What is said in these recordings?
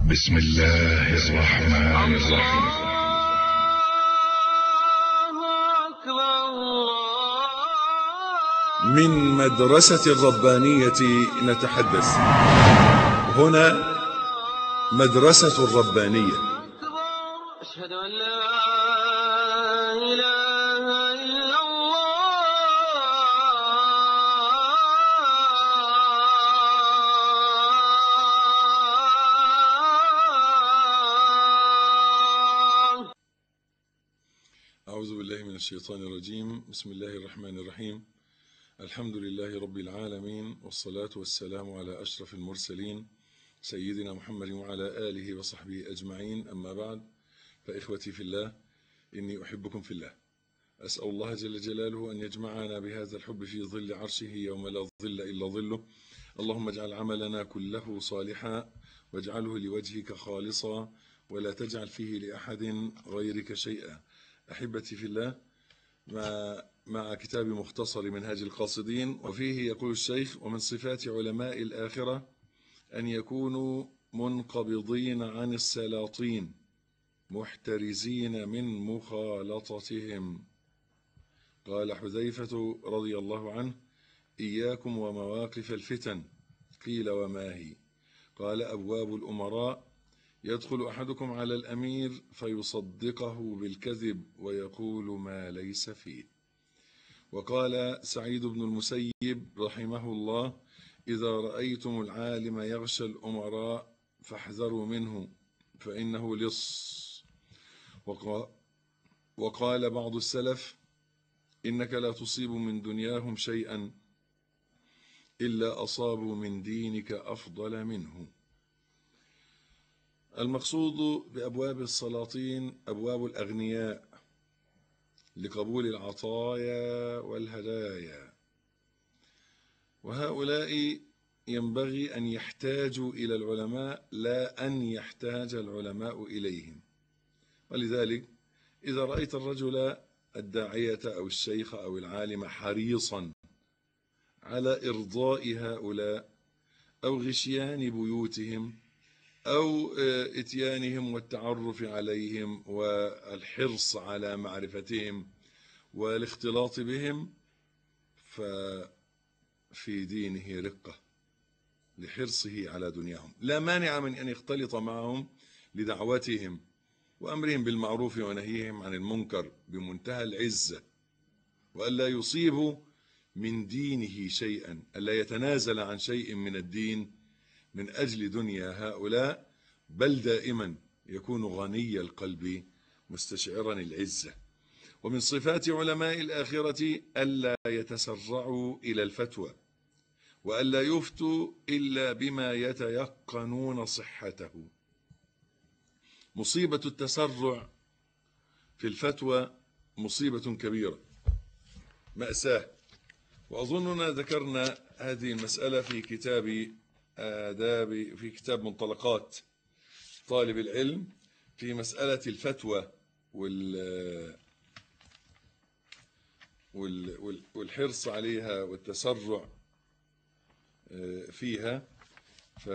بسم الله الرحمن الرحيم الله أكبر الله من مدرسة الربانية نتحدث هنا مدرسة الربانية أكبر أشهد أن لا إله إلا الله أعوذ بالله من الشيطان الرجيم بسم الله الرحمن الرحيم الحمد لله رب العالمين والصلاة والسلام على أشرف المرسلين سيدنا محمد وعلى آله وصحبه أجمعين أما بعد فإخوتي في الله إني أحبكم في الله أسأل الله جل جلاله أن يجمعنا بهذا الحب في ظل عرشه يوم لا ظل إلا ظله اللهم اجعل عملنا كله صالحا واجعله لوجهك خالصا ولا تجعل فيه لأحد غيرك شيئا أحبتي في الله مع, مع كتاب مختصر منهاج القاصدين وفيه يقول الشيخ ومن صفات علماء الآخرة أن يكونوا منقبضين عن السلاطين محترزين من مخالطتهم قال حذيفة رضي الله عنه إياكم ومواقف الفتن قيل وما هي قال أبواب الأمراء يدخل أحدكم على الأمير فيصدقه بالكذب ويقول ما ليس فيه وقال سعيد بن المسيب رحمه الله إذا رأيتم العالم يغشى الأمراء فاحذروا منه فإنه لص وقال, وقال بعض السلف إنك لا تصيب من دنياهم شيئا إلا أصابوا من دينك أفضل منه المقصود بأبواب السلاطين أبواب الأغنياء لقبول العطايا والهدايا وهؤلاء ينبغي أن يحتاجوا إلى العلماء لا أن يحتاج العلماء إليهم ولذلك إذا رأيت الرجل الداعية أو الشيخ أو العالم حريصا على إرضاء هؤلاء أو غشيان بيوتهم أو إتيانهم والتعرف عليهم والحرص على معرفتهم والاختلاط بهم ففي دينه رقة لحرصه على دنياهم لا مانع من أن يختلط معهم لدعوتهم وأمرهم بالمعروف ونهيهم عن المنكر بمنتهى العزة وألا يصيبوا من دينه شيئا ألا يتنازل عن شيء من الدين من أجل دنيا هؤلاء بل دائما يكون غني القلب مستشعرا العزة ومن صفات علماء الآخرة ألا يتسرعوا إلى الفتوى وألا يفتوا إلا بما يتيقنون صحته مصيبة التسرع في الفتوى مصيبة كبيرة مأساة وأظننا ذكرنا هذه المسألة في كتاب آداب في كتاب منطلقات طالب العلم في مسألة الفتوى وال وال والحرص عليها والتسرع فيها ف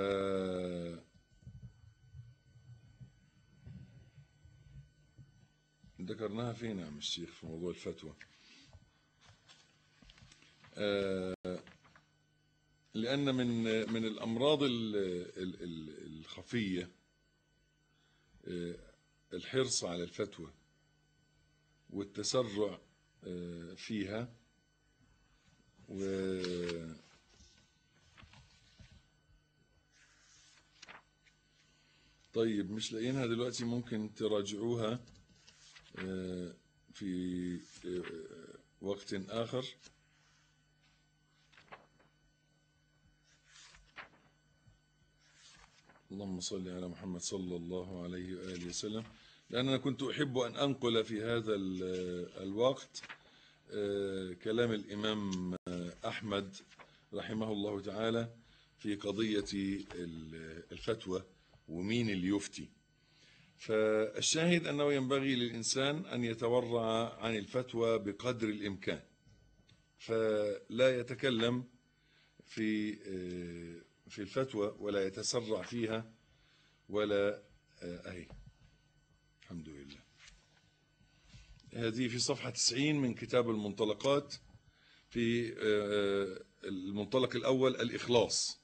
ذكرناها فين يا عم الشيخ في موضوع الفتوى لأن من من الأمراض الخفية الحرص على الفتوى والتسرع فيها و طيب مش لاقيينها دلوقتي ممكن تراجعوها في وقت آخر اللهم صل على محمد صلى الله عليه وآله وسلم لأن أنا كنت أحب أن أنقل في هذا الوقت كلام الإمام أحمد رحمه الله تعالى في قضية الفتوى ومين اللي يفتي فالشاهد أنه ينبغي للإنسان أن يتورع عن الفتوى بقدر الإمكان فلا يتكلم في في الفتوى ولا يتسرع فيها ولا آه، أهي الحمد لله هذه في صفحة 90 من كتاب المنطلقات في آه، المنطلق الأول الإخلاص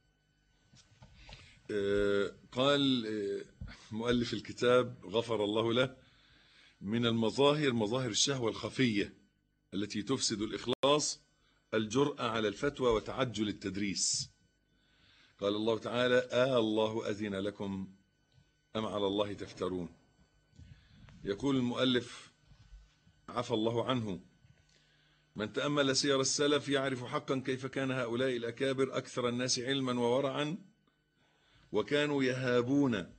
آه، قال آه، مؤلف الكتاب غفر الله له من المظاهر مظاهر الشهوة الخفية التي تفسد الإخلاص الجرأة على الفتوى وتعجل التدريس قال الله تعالى آه الله أذن لكم أم على الله تفترون يقول المؤلف عفى الله عنه من تأمل سير السلف يعرف حقا كيف كان هؤلاء الأكابر أكثر الناس علما وورعا وكانوا يهابون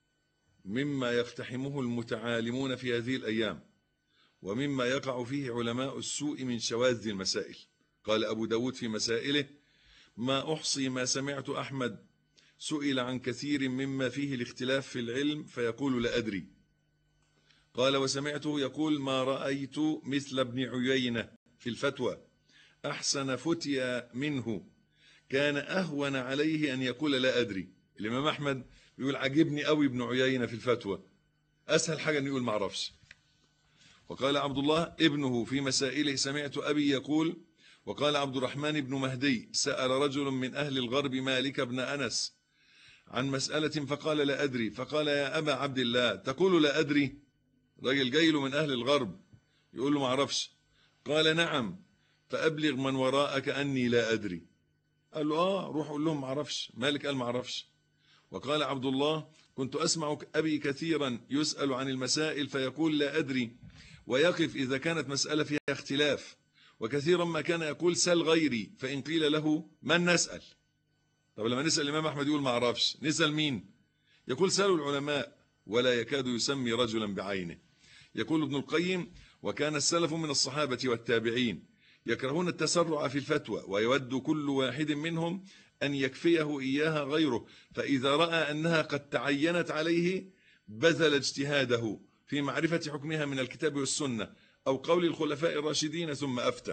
مما يقتحمه المتعالمون في هذه الأيام ومما يقع فيه علماء السوء من شواذ المسائل قال أبو داود في مسائله ما أحصي ما سمعت أحمد سئل عن كثير مما فيه الاختلاف في العلم فيقول لا أدري قال وسمعته يقول ما رأيت مثل ابن عيينة في الفتوى أحسن فتيا منه كان أهون عليه أن يقول لا أدري الإمام أحمد بيقول عجبني قوي ابن عيينة في الفتوى أسهل حاجة أن يقول معرفش وقال عبد الله ابنه في مسائله سمعت أبي يقول وقال عبد الرحمن بن مهدي سأل رجل من أهل الغرب مالك بن أنس عن مسألة فقال لا أدري فقال يا أبا عبد الله تقول لا أدري راجل جاي له من أهل الغرب يقول له ما اعرفش قال نعم فأبلغ من وراءك أني لا أدري قال له آه روح قول لهم ما اعرفش مالك قال ما اعرفش وقال عبد الله كنت أسمع أبي كثيرا يسأل عن المسائل فيقول لا أدري ويقف إذا كانت مسألة فيها اختلاف وكثيرا ما كان يقول سل غيري فإن قيل له من نسأل طب لما نسأل الإمام أحمد يقول ما اعرفش نسأل مين يقول سألوا العلماء ولا يكاد يسمي رجلا بعينه يقول ابن القيم وكان السلف من الصحابة والتابعين يكرهون التسرع في الفتوى ويود كل واحد منهم أن يكفيه إياها غيره فإذا رأى أنها قد تعينت عليه بذل اجتهاده في معرفة حكمها من الكتاب والسنة أو قول الخلفاء الراشدين ثم أفتى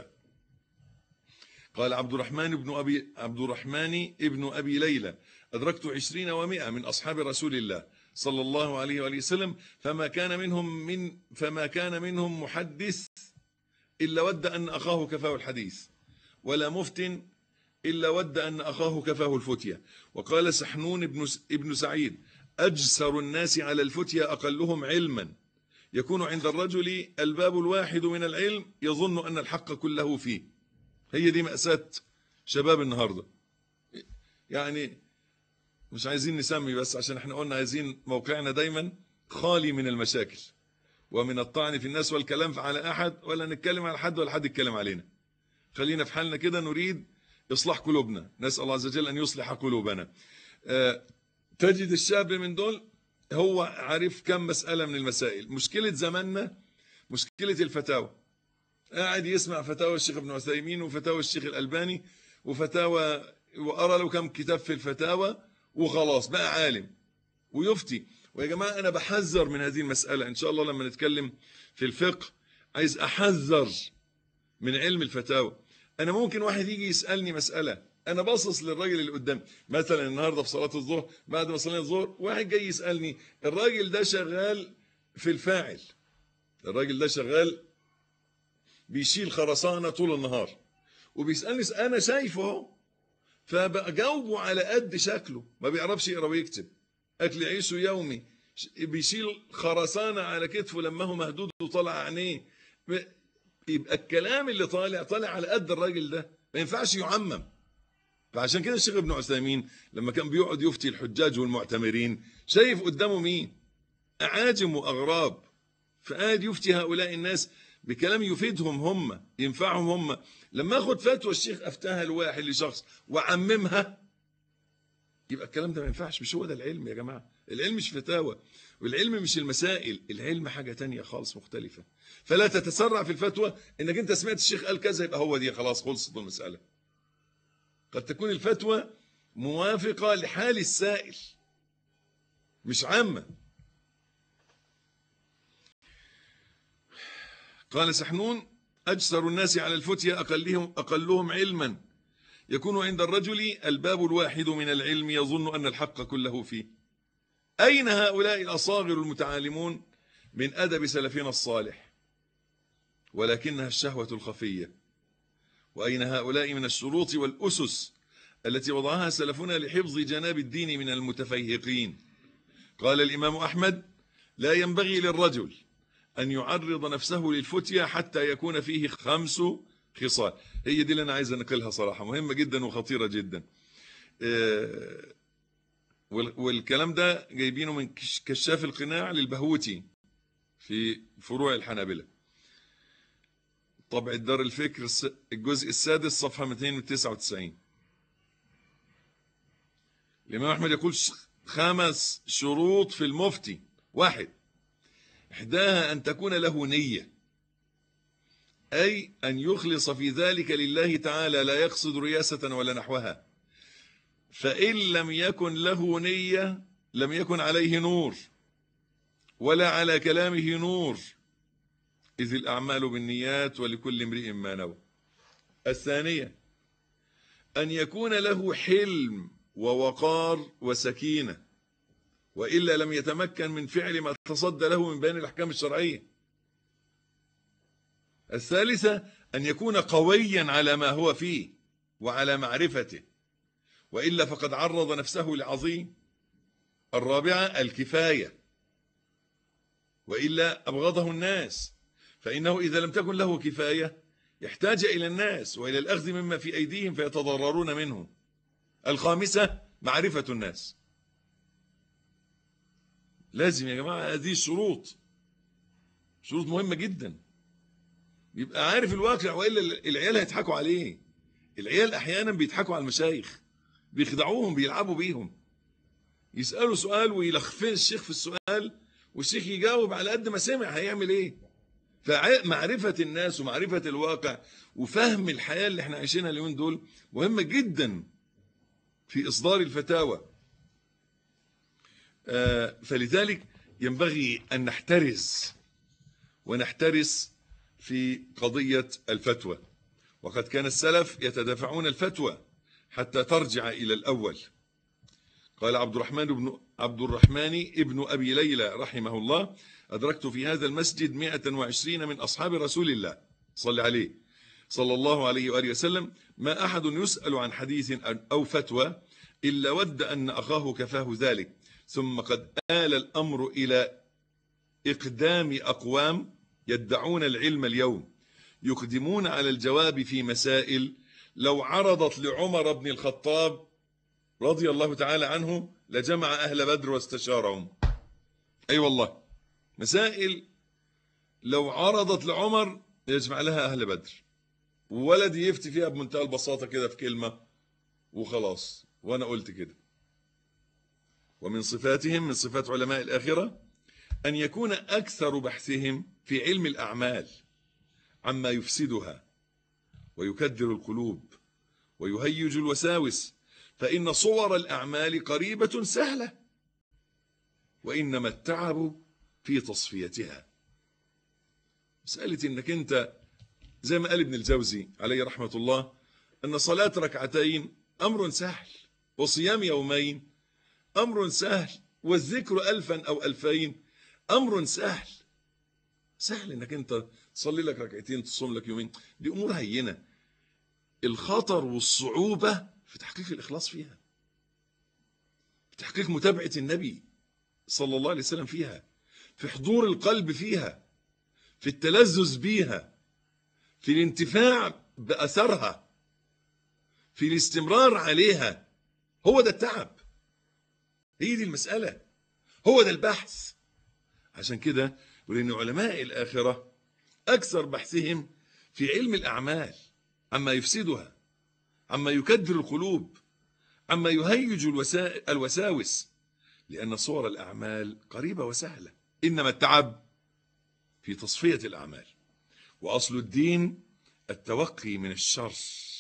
قال عبد الرحمن بن أبي عبد الرحمن ابن أبي ليلى أدركت عشرين ومائة من أصحاب رسول الله صلى الله عليه وآله وسلم فما كان منهم من فما كان منهم محدث إلا ود أن أخاه كفاه الحديث ولا مفتن إلا ود أن أخاه كفاه الفتية وقال سحنون بن ابن سعيد أجسر الناس على الفتية أقلهم علما يكون عند الرجل الباب الواحد من العلم يظن أن الحق كله فيه هي دي مأساة شباب النهاردة يعني مش عايزين نسمي بس عشان احنا قلنا عايزين موقعنا دايما خالي من المشاكل ومن الطعن في الناس والكلام على أحد ولا نتكلم على حد ولا حد يتكلم علينا خلينا في حالنا كده نريد إصلاح قلوبنا نسأل الله عز وجل أن يصلح قلوبنا آه، تجد الشاب من دول هو عارف كم مسألة من المسائل مشكلة زماننا مشكلة الفتاوى قاعد يسمع فتاوى الشيخ ابن عثيمين وفتاوى الشيخ الألباني وفتاوى وأرى له كم كتاب في الفتاوى وخلاص بقى عالم ويفتي ويا جماعة أنا بحذر من هذه المسألة إن شاء الله لما نتكلم في الفقه عايز أحذر من علم الفتاوى أنا ممكن واحد يجي يسألني مسألة أنا باصص للراجل اللي قدامي مثلا النهاردة في صلاة الظهر بعد ما صلينا الظهر واحد جاي يسألني الراجل ده شغال في الفاعل الراجل ده شغال بيشيل خرسانة طول النهار وبيسألني أنا شايفه اهو فبجاوبه على قد شكله ما بيعرفش يقرا ويكتب اكل عيشه يومي ش- بيشيل خرسانه على كتفه لما هو مهدود وطالع عينيه ب- يبقى الكلام اللي طالع طالع على قد الراجل ده ما ينفعش يعمم فعشان كده الشيخ ابن عثيمين لما كان بيقعد يفتي الحجاج والمعتمرين شايف قدامه مين اعاجم واغراب فقاعد يفتي هؤلاء الناس بكلام يفيدهم هم ينفعهم هم لما اخد فتوى الشيخ افتاها لواحد لشخص وعممها يبقى الكلام ده ما ينفعش مش هو ده العلم يا جماعه العلم مش فتاوى والعلم مش المسائل العلم حاجه تانية خالص مختلفه فلا تتسرع في الفتوى انك انت سمعت الشيخ قال كذا يبقى هو دي خلاص خلصت المساله قد تكون الفتوى موافقه لحال السائل مش عامه قال سحنون أجسر الناس على الفتية أقلهم, أقلهم علما يكون عند الرجل الباب الواحد من العلم يظن أن الحق كله فيه أين هؤلاء الأصاغر المتعالمون من أدب سلفنا الصالح ولكنها الشهوة الخفية وأين هؤلاء من الشروط والأسس التي وضعها سلفنا لحفظ جناب الدين من المتفيهقين قال الإمام أحمد لا ينبغي للرجل أن يعرض نفسه للفتية حتى يكون فيه خمس خصال هي دي اللي أنا عايز أنقلها صراحة مهمة جدا وخطيرة جدا آه، وال- والكلام ده جايبينه من كش- كشاف القناع للبهوتي في فروع الحنابلة طبع دار الفكر الس- الجزء السادس صفحة 299 الإمام أحمد يقول ش- خمس شروط في المفتي واحد إحداها أن تكون له نية أي أن يخلص في ذلك لله تعالى لا يقصد رياسة ولا نحوها فإن لم يكن له نية لم يكن عليه نور ولا على كلامه نور إذ الأعمال بالنيات ولكل امرئ ما نوى الثانية أن يكون له حلم ووقار وسكينة وإلا لم يتمكن من فعل ما تصدى له من بين الأحكام الشرعية الثالثة أن يكون قويا على ما هو فيه وعلى معرفته وإلا فقد عرض نفسه لعظيم الرابعة الكفاية وإلا أبغضه الناس فإنه إذا لم تكن له كفاية يحتاج إلى الناس وإلى الأخذ مما في أيديهم فيتضررون منه الخامسة معرفة الناس لازم يا جماعة هذه الشروط شروط مهمة جدا يبقى عارف الواقع وإلا العيال هيضحكوا عليه العيال أحيانا بيضحكوا على المشايخ بيخدعوهم بيلعبوا بيهم يسألوا سؤال ويلخفين الشيخ في السؤال والشيخ يجاوب على قد ما سمع هيعمل ايه فمعرفة الناس ومعرفة الواقع وفهم الحياة اللي احنا عايشينها اليومين دول مهمة جدا في إصدار الفتاوى آه، فلذلك ينبغي أن نحترز ونحترس في قضية الفتوى وقد كان السلف يتدافعون الفتوى حتى ترجع إلى الأول قال عبد الرحمن بن عبد الرحمن ابن أبي ليلى رحمه الله أدركت في هذا المسجد 120 من أصحاب رسول الله صلى عليه صلى الله عليه وآله وسلم ما أحد يسأل عن حديث أو فتوى إلا ود أن أخاه كفاه ذلك ثم قد آل الأمر إلى إقدام أقوام يدعون العلم اليوم يقدمون على الجواب في مسائل لو عرضت لعمر بن الخطاب رضي الله تعالى عنه لجمع أهل بدر واستشارهم أي أيوة والله مسائل لو عرضت لعمر يجمع لها أهل بدر وولد يفتي فيها بمنتهى البساطة كده في كلمة وخلاص وأنا قلت كده ومن صفاتهم من صفات علماء الآخرة أن يكون أكثر بحثهم في علم الأعمال عما يفسدها ويكدر القلوب ويهيج الوساوس فإن صور الأعمال قريبة سهلة وإنما التعب في تصفيتها مسألة إنك أنت زي ما قال ابن الجوزي عليه رحمة الله أن صلاة ركعتين أمر سهل وصيام يومين أمر سهل والذكر ألفا أو ألفين أمر سهل سهل إنك أنت تصلي لك ركعتين تصوم لك يومين دي أمور هينة الخطر والصعوبة في تحقيق الإخلاص فيها في تحقيق متابعة النبي صلى الله عليه وسلم فيها في حضور القلب فيها في التلذذ بيها في الانتفاع بأثرها في الاستمرار عليها هو ده التعب هي دي المسألة هو ده البحث عشان كده ولأن علماء الآخرة أكثر بحثهم في علم الأعمال عما يفسدها عما يكدر القلوب عما يهيج الوسا... الوساوس لأن صور الأعمال قريبة وسهلة إنما التعب في تصفية الأعمال وأصل الدين التوقي من الشر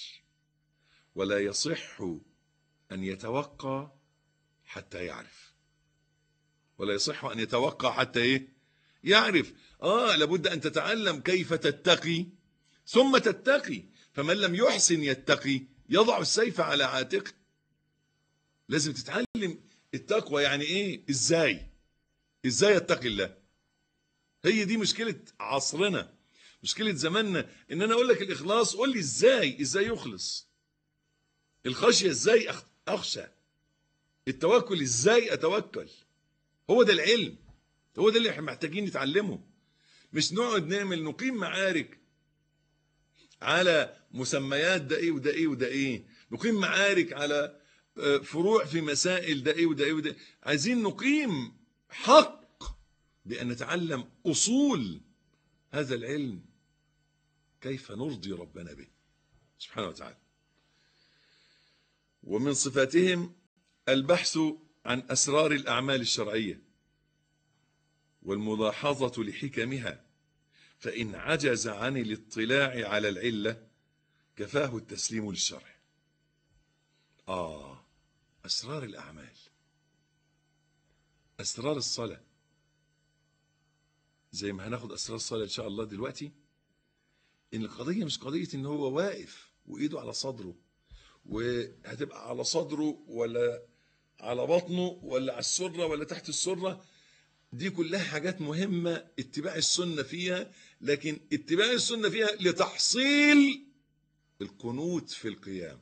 ولا يصح أن يتوقى حتى يعرف ولا يصح أن يتوقع حتى إيه يعرف آه لابد أن تتعلم كيف تتقي ثم تتقي فمن لم يحسن يتقي يضع السيف على عاتقه لازم تتعلم التقوى يعني ايه ازاي ازاي اتقي الله هي دي مشكلة عصرنا مشكلة زماننا ان انا اقول لك الاخلاص قول لي ازاي ازاي يخلص الخشية ازاي أخ- اخشى التوكل ازاي اتوكل هو ده العلم هو ده اللي احنا محتاجين نتعلمه مش نقعد نعمل نقيم معارك على مسميات ده ايه وده ايه وده ايه نقيم معارك على آه، فروع في مسائل ده ايه وده ايه وده إيه. عايزين نقيم حق بأن نتعلم أصول هذا العلم كيف نرضي ربنا به سبحانه وتعالى ومن صفاتهم البحث عن أسرار الأعمال الشرعية والملاحظة لحكمها فإن عجز عن الاطلاع على العلة كفاه التسليم للشرع آه أسرار الأعمال أسرار الصلاة زي ما هناخد أسرار الصلاة إن شاء الله دلوقتي إن القضية مش قضية إن هو واقف وإيده على صدره وهتبقى على صدره ولا على بطنه ولا على السرة ولا تحت السرة دي كلها حاجات مهمة اتباع السنة فيها لكن اتباع السنة فيها لتحصيل القنوت في القيام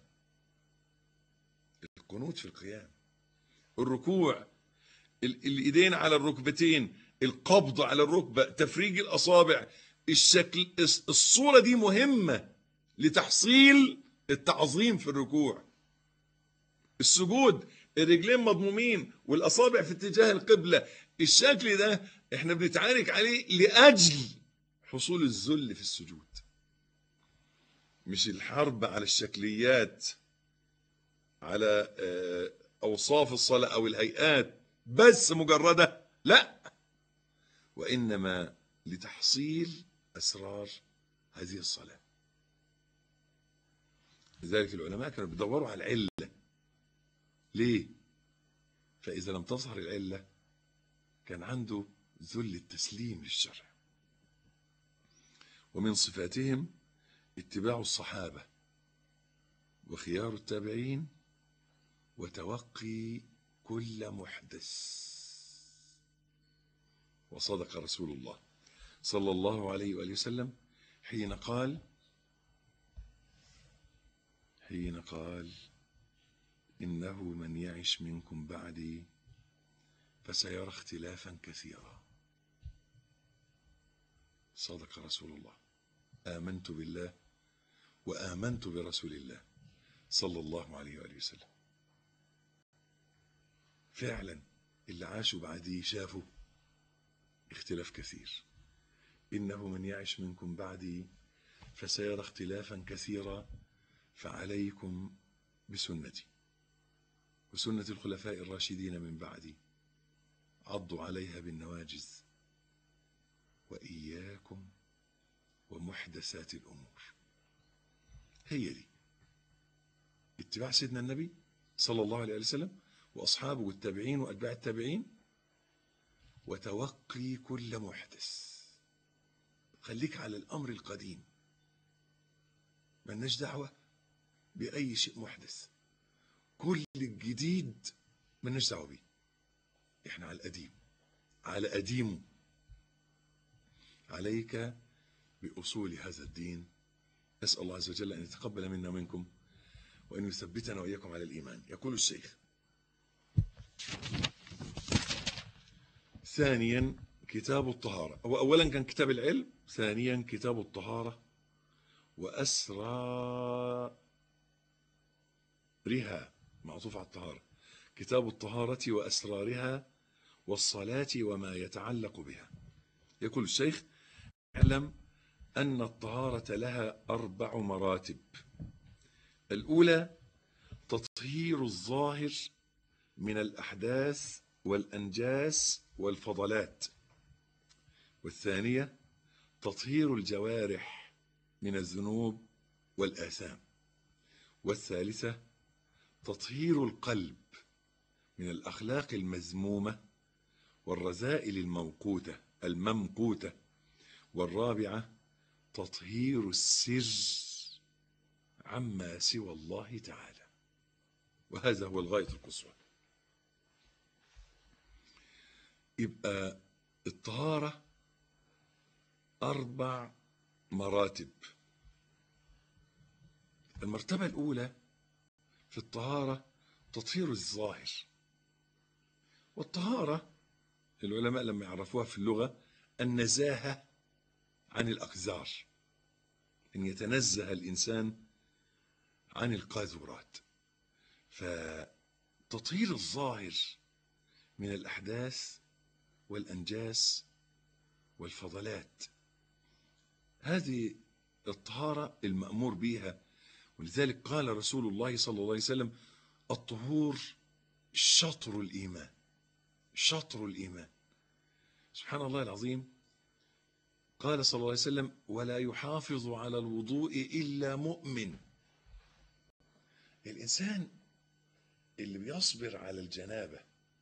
القنوت في القيام الركوع ال- الايدين على الركبتين القبض على الركبة تفريج الأصابع الشكل الس- الصورة دي مهمة لتحصيل التعظيم في الركوع السجود الرجلين مضمومين والأصابع في اتجاه القبلة الشكل ده احنا بنتعارك عليه لأجل حصول الذل في السجود مش الحرب على الشكليات على آه، أوصاف الصلاة أو الهيئات بس مجردة لا وإنما لتحصيل أسرار هذه الصلاة لذلك العلماء كانوا بيدوروا على العلة ليه؟ فإذا لم تظهر العلة كان عنده ذل التسليم للشرع ومن صفاتهم اتباع الصحابة وخيار التابعين وتوقي كل محدث وصدق رسول الله صلى الله عليه وآله وسلم حين قال حين قال إنه من يعش منكم بعدي فسيرى اختلافا كثيرا صدق رسول الله آمنت بالله وآمنت برسول الله صلى الله عليه وآله وسلم فعلا اللي عاشوا بعديه شافوا اختلاف كثير إنه من يعش منكم بعدي فسيرى اختلافا كثيرا فعليكم بسنتي وسنة الخلفاء الراشدين من بعدي عضوا عليها بالنواجز وإياكم ومحدثات الأمور هي دي اتباع سيدنا النبي صلى الله عليه وسلم وأصحابه والتابعين وأتباع التابعين وتوقي كل محدث خليك على الأمر القديم ملناش دعوة بأي شيء محدث كل الجديد ملناش دعوة بيه احنا على القديم على قديمه عليك بأصول هذا الدين أسأل الله عز وجل أن يتقبل منا ومنكم وأن يثبتنا وإياكم على الإيمان يقول الشيخ ثانيا كتاب الطهارة هو أولا كان كتاب العلم ثانيا كتاب الطهارة وأسرارها معطوف على الطهارة كتاب الطهارة وأسرارها والصلاة وما يتعلق بها يقول الشيخ اعلم أن الطهارة لها أربع مراتب الأولى تطهير الظاهر من الأحداث والأنجاس والفضلات والثانية تطهير الجوارح من الذنوب والآثام والثالثة تطهير القلب من الأخلاق المذمومة والرذائل الموقوتة الممقوتة والرابعة تطهير السر عما سوى الله تعالى وهذا هو الغاية القصوى يبقى الطهارة أربع مراتب المرتبة الأولى في الطهارة تطهير الظاهر والطهارة العلماء لما يعرفوها في اللغة النزاهة عن الأقذار أن يتنزه الإنسان عن القاذورات فتطهير الظاهر من الأحداث والأنجاس والفضلات هذه الطهارة المأمور بها ولذلك قال رسول الله صلى الله عليه وسلم الطهور شطر الإيمان شطر الإيمان سبحان الله العظيم قال صلى الله عليه وسلم ولا يحافظ على الوضوء إلا مؤمن الإنسان اللي بيصبر على الجنابة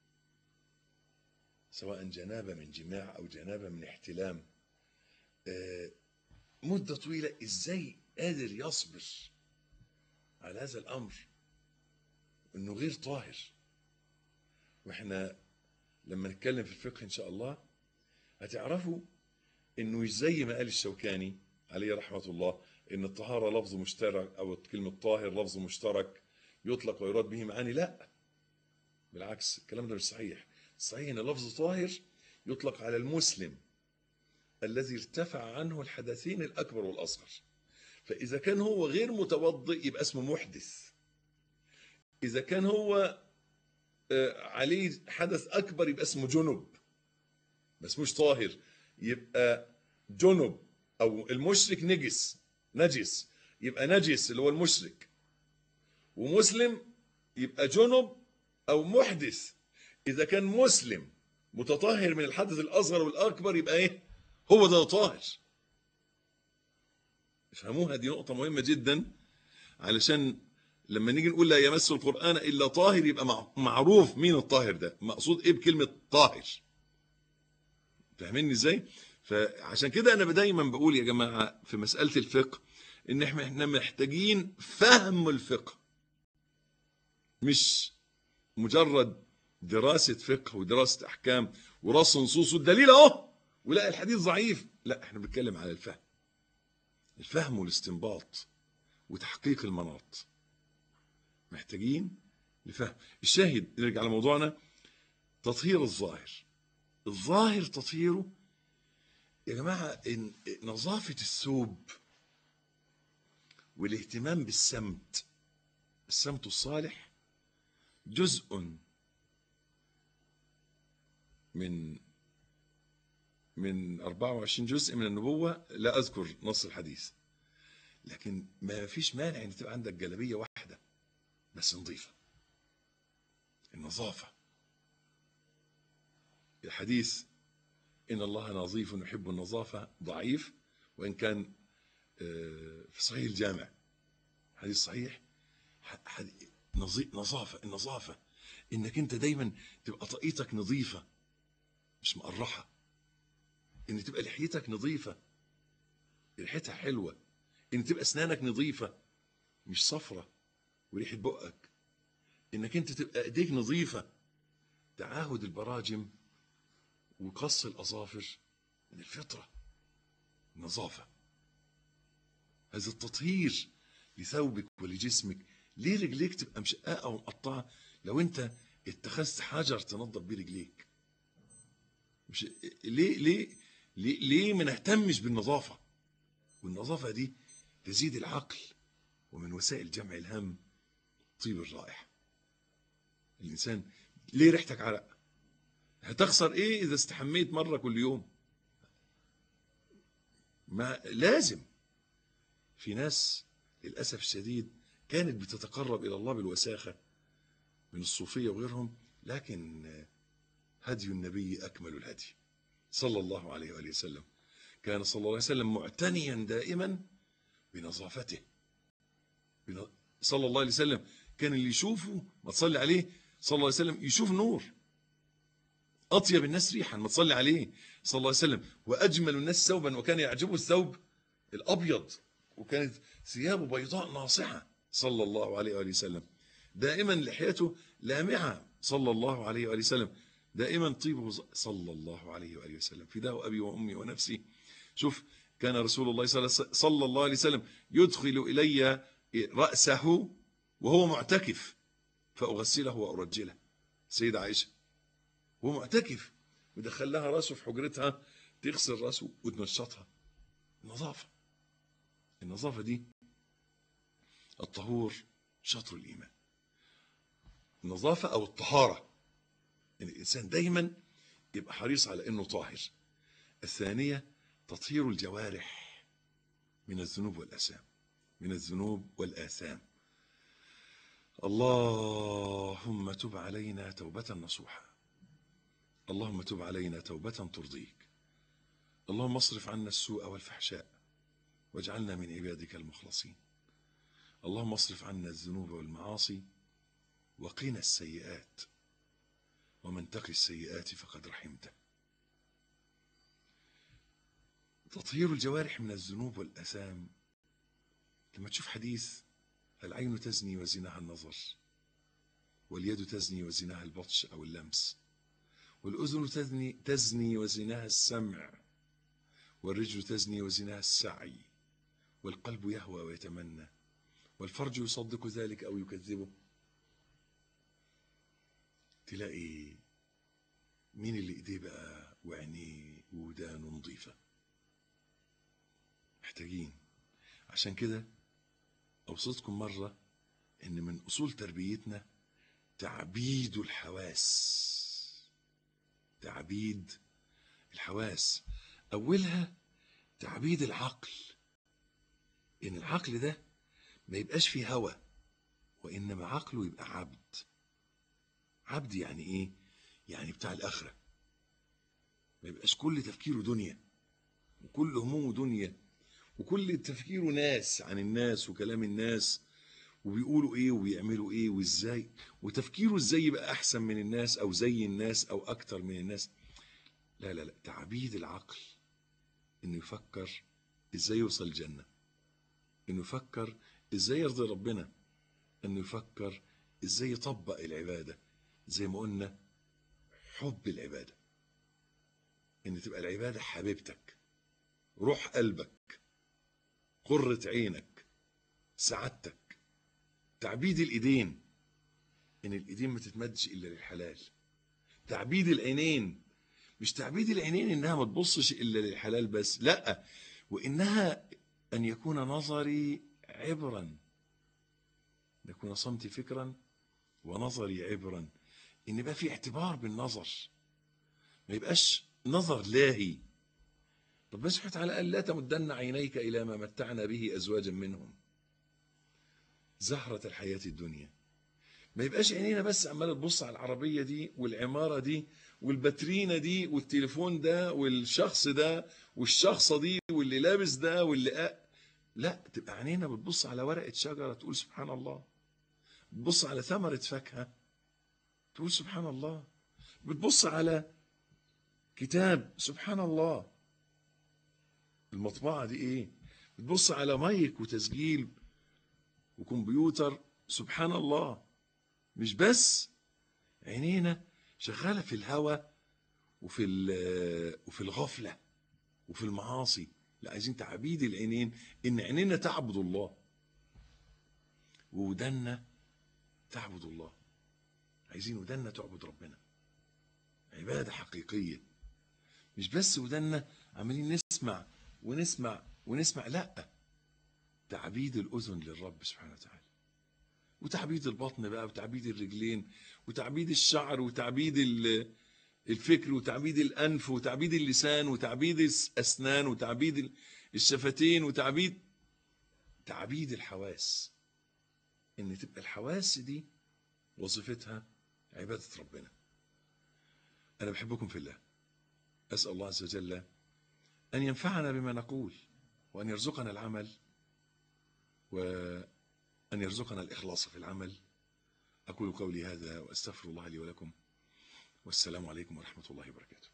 سواء جنابة من جماع أو جنابة من احتلام آه، مدة طويلة إزاي قادر يصبر على هذا الأمر إنه غير طاهر وإحنا لما نتكلم في الفقه إن شاء الله هتعرفوا إنه مش زي ما قال الشوكاني عليه رحمة الله إن الطهارة لفظ مشترك أو كلمة طاهر لفظ مشترك يطلق ويراد به معاني لا بالعكس الكلام ده مش صحيح صحيح ان لفظ طاهر يطلق على المسلم الذي ارتفع عنه الحدثين الاكبر والاصغر فاذا كان هو غير متوضئ يبقى اسمه محدث اذا كان هو آه، عليه حدث اكبر يبقى اسمه جنب ما اسموش طاهر يبقى جنب او المشرك نجس نجس يبقى نجس اللي هو المشرك ومسلم يبقى جنب او محدث اذا كان مسلم متطهر من الحدث الاصغر والاكبر يبقى ايه هو ده طاهر افهموها دي نقطه مهمه جدا علشان لما نيجي نقول لا يمس القران الا طاهر يبقى مع- معروف مين الطاهر ده مقصود ايه بكلمه طاهر فاهميني ازاي فعشان كده انا دايما بقول يا جماعه في مساله الفقه ان احنا احنا محتاجين فهم الفقه مش مجرد دراسة فقه ودراسة أحكام ورص نصوص والدليل أهو ولا الحديث ضعيف لا احنا بنتكلم على الفهم الفهم والاستنباط وتحقيق المناط محتاجين لفهم الشاهد نرجع لموضوعنا تطهير الظاهر الظاهر تطهيره يا جماعة إن نظافة الثوب والاهتمام بالسمت السمت الصالح جزء من من 24 جزء من النبوة لا أذكر نص الحديث لكن ما فيش مانع ان تبقى عندك جلابية واحدة بس نظيفة النظافة الحديث إن الله نظيف يحب النظافة ضعيف وإن كان آه، في صحيح الجامع حديث صحيح ح- حد- نظي- نظافة النظافة إنك أنت دايما تبقى طاقيتك نظيفة مش مقرحة إن تبقى لحيتك نظيفة ريحتها حلوة إن تبقى أسنانك نظيفة مش صفرة وريحة بقك إنك أنت تبقى إيديك نظيفة تعاهد البراجم وقص الأظافر من الفطرة نظافة هذا التطهير لثوبك ولجسمك ليه رجليك تبقى مشققة ومقطعة لو انت اتخذت حجر تنظف بيه رجليك مش ليه ليه ليه, ليه ما نهتمش بالنظافة والنظافة دي تزيد العقل ومن وسائل جمع الهم طيب الرائحة الإنسان ليه ريحتك عرق هتخسر ايه اذا استحميت مرة كل يوم ما لازم في ناس للأسف الشديد كانت بتتقرب إلى الله بالوساخة من الصوفية وغيرهم لكن هدي النبي أكمل الهدي صلى الله عليه وآله وسلم كان صلى الله عليه وسلم معتنيا دائما بنظافته بن- صلى الله عليه وسلم كان اللي يشوفه ما تصلي عليه صلى الله عليه وسلم يشوف نور أطيب الناس ريحا ما تصلي عليه صلى الله عليه وسلم وأجمل الناس ثوبا وكان يعجبه الثوب الأبيض وكانت ثيابه بيضاء ناصعة صلى الله عليه وآله وسلم دائما لحيته لامعة صلى الله عليه وآله وسلم دائما طيبه صلى الله عليه وآله وسلم فداه أبي وأمي ونفسي شوف كان رسول الله صلى الله عليه وسلم يدخل إلي رأسه وهو معتكف فأغسله وأرجله سيدة عائشة وهو معتكف ودخل لها راسه في حجرتها تغسل راسه وتنشطها النظافة النظافة دي الطهور شطر الإيمان النظافة أو الطهارة يعني الإنسان دايما يبقى حريص على أنه طاهر الثانية تطهير الجوارح من الذنوب والأسام من الذنوب والآثام اللهم تب علينا توبة نصوحة اللهم تب علينا توبة ترضيك اللهم اصرف عنا السوء والفحشاء واجعلنا من عبادك المخلصين اللهم اصرف عنا الذنوب والمعاصي وقنا السيئات ومن تقي السيئات فقد رحمته تطهير الجوارح من الذنوب والأثام لما تشوف حديث العين تزني وزناها النظر واليد تزني وزناها البطش أو اللمس والأذن تزني, تزني وزناها السمع والرجل تزني وزناها السعي والقلب يهوى ويتمنى والفرج يصدق ذلك أو يكذبه تلاقي مين اللي ايديه بقى وعينيه ودانه نظيفه محتاجين عشان كده اوصيتكم مره ان من اصول تربيتنا تعبيد الحواس تعبيد الحواس اولها تعبيد العقل ان العقل ده ما يبقاش فيه هوى وانما عقله يبقى عبد عبد يعني ايه يعني بتاع الاخره ما يبقاش كل تفكيره دنيا وكل همومه دنيا وكل تفكيره ناس عن الناس وكلام الناس وبيقولوا ايه وبيعملوا ايه وازاي وتفكيره ازاي يبقى احسن من الناس او زي الناس او اكتر من الناس لا لا لا تعبيد العقل انه يفكر ازاي يوصل الجنه انه يفكر ازاي يرضي ربنا انه يفكر ازاي يطبق العباده زي ما قلنا حب العباده ان تبقى العباده حبيبتك روح قلبك قرة عينك سعادتك تعبيد الايدين ان الايدين ما تتمدش الا للحلال تعبيد العينين مش تعبيد العينين انها ما تبصش الا للحلال بس لا وانها ان يكون نظري عبرا ان يكون صمتي فكرا ونظري عبرا ان يبقى في اعتبار بالنظر ما يبقاش نظر لاهي ربنا سبحانه وتعالى قال لا تمدن عينيك الى ما متعنا به ازواجا منهم زهرة الحياة الدنيا ما يبقاش عينينا بس عمالة تبص على العربية دي والعمارة دي والباترينا دي والتليفون ده والشخص ده والشخصة دي واللي لابس ده واللي أ... لا تبقى عينينا بتبص على ورقة شجرة تقول سبحان الله بتبص على ثمرة فاكهة تقول سبحان الله بتبص على كتاب سبحان الله المطبعة دي ايه بتبص على مايك وتسجيل وكمبيوتر سبحان الله مش بس عينينا شغالة في الهوى وفي وفي الغفلة وفي المعاصي لا عايزين تعبيد العينين ان عينينا تعبد الله وودنا تعبد الله عايزين ودنا تعبد ربنا عبادة حقيقية مش بس ودنا عمالين نسمع ونسمع ونسمع لا تعبيد الأذن للرب سبحانه وتعالى وتعبيد البطن بقى وتعبيد الرجلين وتعبيد الشعر وتعبيد الفكر وتعبيد الأنف وتعبيد اللسان وتعبيد الأسنان وتعبيد الشفتين وتعبيد تعبيد الحواس إن تبقى الحواس دي وظيفتها عبادة ربنا أنا بحبكم في الله أسأل الله عز وجل أن ينفعنا بما نقول وأن يرزقنا العمل وأن يرزقنا الإخلاص في العمل أقول قولي هذا وأستغفر الله لي ولكم والسلام عليكم ورحمة الله وبركاته